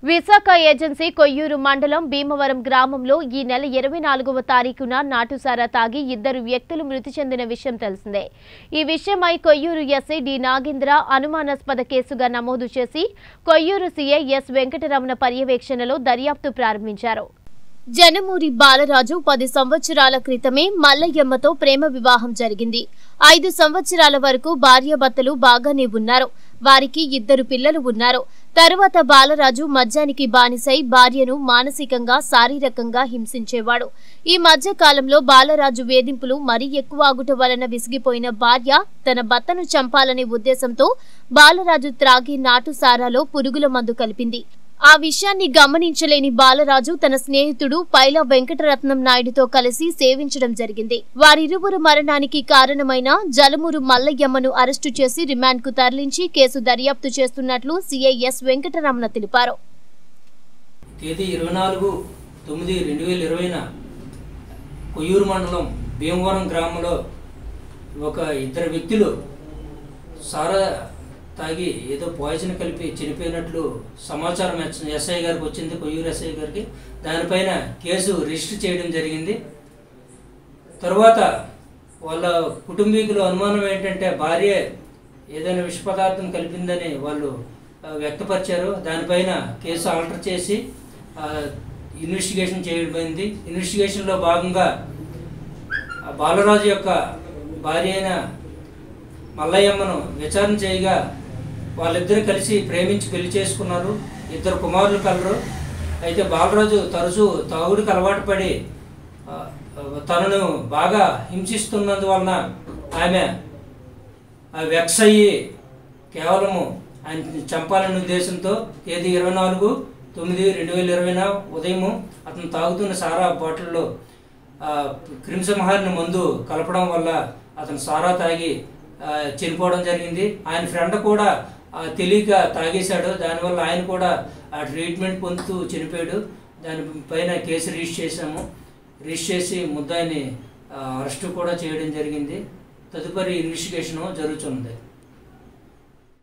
Visakha agency Koyyuru మండలం భీమవరం గ్రామంలో ఈ నెల ఇరవై నాలుగవ తారీఖున నాటుసారా తాగి ఇద్దరు వ్యక్తులు మృతి చెందిన విషయం తెలిసిందే ఈ విషయమై కొయ్యూరు ఎస్ఐ డి నాగేంద్ర అనుమానాస్పద కేసుగా నమోదు చేసి కొయ్యూరు సీఐ ఎస్ వెంకటరమణ పర్యవేక్షణలో దర్యాప్తు ప్రారంభించారు జనమూరి బాలరాజు పది సంవత్సరాల క్రితమే మల్లయ్యమ్మతో ప్రేమ వివాహం జరిగింది ఐదు సంవత్సరాల వరకు భార్యాభర్తలు బాగానే ఉన్నారు వారికి ఇద్దరు పిల్లలు ఉన్నారు తరువాత బాలరాజు మద్యానికి బానిసై భార్యను మానసికంగా శారీరకంగా హింసించేవాడు ఈ మధ్య కాలంలో బాలరాజు వేధింపులు మరీ ఎక్కువ ఆగుట వలన విసిగిపోయిన భార్య తన భర్తను చంపాలనే ఉద్దేశంతో బాలరాజు త్రాగి నాటు సారాలో పురుగుల మందు కలిపింది ఆ విషయాన్ని గమనించలేని బాలరాజు తన స్నేహితుడు పైల వెంకటరత్నం నాయుడుతో కలిసి సేవించడం జరిగింది వారిరువురు మరణానికి కారణమైన జలమూరు మల్లయ్యమ్మను అరెస్టు చేసి రిమాండ్కు తరలించి కేసు దర్యాప్తు చేస్తున్నట్లు సీఐ ఎస్ వెంకటరమణ తెలిపారు తేదీ ఇరవై నాలుగు తొమ్మిది రెండు వేల ఇరవైన కొయ్యూరు మండలం భీమవరం గ్రామంలో ఒక ఇద్దరు వ్యక్తులు సారా తాగి ఏదో పాయిజన్ కలిపి చనిపోయినట్లు సమాచారం ఎస్- ఎస్ఐ గారికి వచ్చింది కొయ్యూరు ఎస్ఐ గారికి దానిపైన కేసు రిజిస్టర్ చేయడం జరిగింది తరువాత వాళ్ళ కుటుంబీకుల అనుమానం ఏంటంటే భార్య ఏదైనా విష పదార్థం కలిపిందని వాళ్ళు ఆ, వ్యక్తపరిచారు దానిపైన కేసు ఆల్టర్ చేసి ఆ, ఇన్వెస్టిగేషన్ చేయబడింది ఇన్వెస్టిగేషన్లో భాగంగా ఆ బాలరాజు యొక్క భార్య అయిన మల్లయ్యమ్మను విచారణ చేయగా వాళ్ళిద్దరు కలిసి ప్రేమించి పెళ్లి చేసుకున్నారు ఇద్దరు కుమారులు కలరు అయితే బాలరాజు తరచూ తాగుడికి అలవాటు పడి ఆ, తనను బాగా హింసిస్తున్నందువలన ఆమె ఆ వెక్స్ అయ్యి కేవలము ఆయన చంపాలనే ఉద్దేశంతో తేదీ ఇరవై నాలుగు తొమ్మిది రెండు వేల ఇరవైన ఉదయము అతను తాగుతున్న సారా బాటిల్లో ఆ, క్రిమిసంహారిన మందు కలపడం వల్ల అతను సారా తాగి ఆ, చనిపోవడం జరిగింది ఆయన ఫ్రెండ్ కూడా ఆ, తెలియక తాగేశాడు దానివల్ల ఆయన కూడా ఆ ట్రీట్మెంట్ పొందుతూ చనిపోయాడు దానిపైన కేసు రిజిస్టర్ చేశాము రిజిస్టర్ చేసి ముద్దాయిని అరెస్ట్ కూడా చేయడం జరిగింది తదుపరి ఇన్వెస్టిగేషన్ జరుగుతున్నది